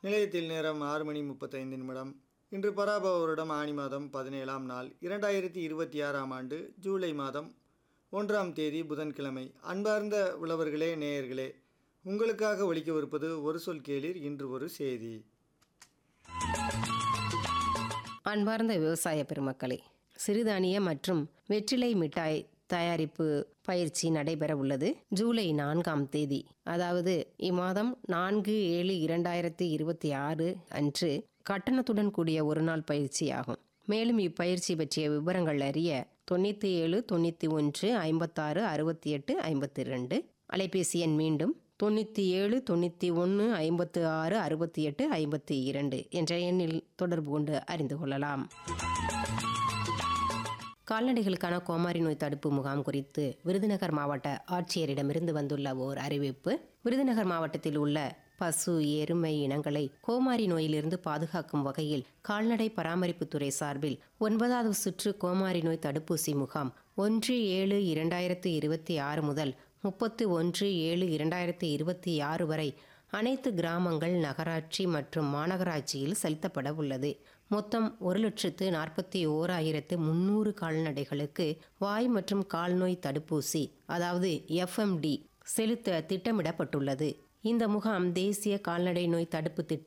நிலையத்தில் நேரம் ஆறு மணி முப்பத்தைந்து நிமிடம் இன்று பராபவ வருடம் ஆணி மாதம் பதினேழாம் நாள் இரண்டாயிரத்தி இருபத்தி ஆறாம் ஆண்டு ஜூலை மாதம் ஒன்றாம் தேதி புதன்கிழமை அன்பார்ந்த உழவர்களே நேயர்களே உங்களுக்காக ஒலிக்கவிருப்பது ஒரு சொல் கேளீர் இன்று ஒரு செய்தி அன்பார்ந்த விவசாய பெருமக்களே சிறுதானிய மற்றும் வெற்றிலை மிட்டாய் தயாரிப்பு பயிற்சி நடைபெற உள்ளது ஜூலை நான்காம் தேதி அதாவது இம்மாதம் நான்கு ஏழு இரண்டாயிரத்தி இருபத்தி ஆறு அன்று கட்டணத்துடன் கூடிய ஒரு நாள் பயிற்சி ஆகும் மேலும் இப்பயிற்சி பற்றிய விவரங்கள் அறிய தொண்ணூற்றி ஏழு தொண்ணூற்றி ஒன்று ஐம்பத்தாறு அறுபத்தி எட்டு ஐம்பத்தி ரெண்டு அலைபேசி எண் மீண்டும் தொண்ணூற்றி ஏழு தொண்ணூற்றி ஒன்று ஐம்பத்து ஆறு அறுபத்தி எட்டு ஐம்பத்தி இரண்டு என்ற எண்ணில் தொடர்பு கொண்டு அறிந்து கொள்ளலாம் கால்நடைகளுக்கான கோமாரி நோய் தடுப்பு முகாம் குறித்து விருதுநகர் மாவட்ட ஆட்சியரிடமிருந்து வந்துள்ள ஓர் அறிவிப்பு விருதுநகர் மாவட்டத்தில் உள்ள பசு எருமை இனங்களை கோமாரி நோயிலிருந்து பாதுகாக்கும் வகையில் கால்நடை பராமரிப்புத்துறை சார்பில் ஒன்பதாவது சுற்று கோமாரி நோய் தடுப்பூசி முகாம் ஒன்று ஏழு இரண்டாயிரத்து இருபத்தி ஆறு முதல் முப்பத்து ஒன்று ஏழு இரண்டாயிரத்தி இருபத்தி ஆறு வரை அனைத்து கிராமங்கள் நகராட்சி மற்றும் மாநகராட்சியில் செலுத்தப்பட உள்ளது மொத்தம் ஒரு லட்சத்து நாற்பத்தி ஓராயிரத்து முன்னூறு கால்நடைகளுக்கு வாய் மற்றும் கால்நோய் தடுப்பூசி அதாவது எஃப்எம்டி செலுத்த திட்டமிடப்பட்டுள்ளது இந்த முகாம் தேசிய கால்நடை நோய் தடுப்பு திட்டம்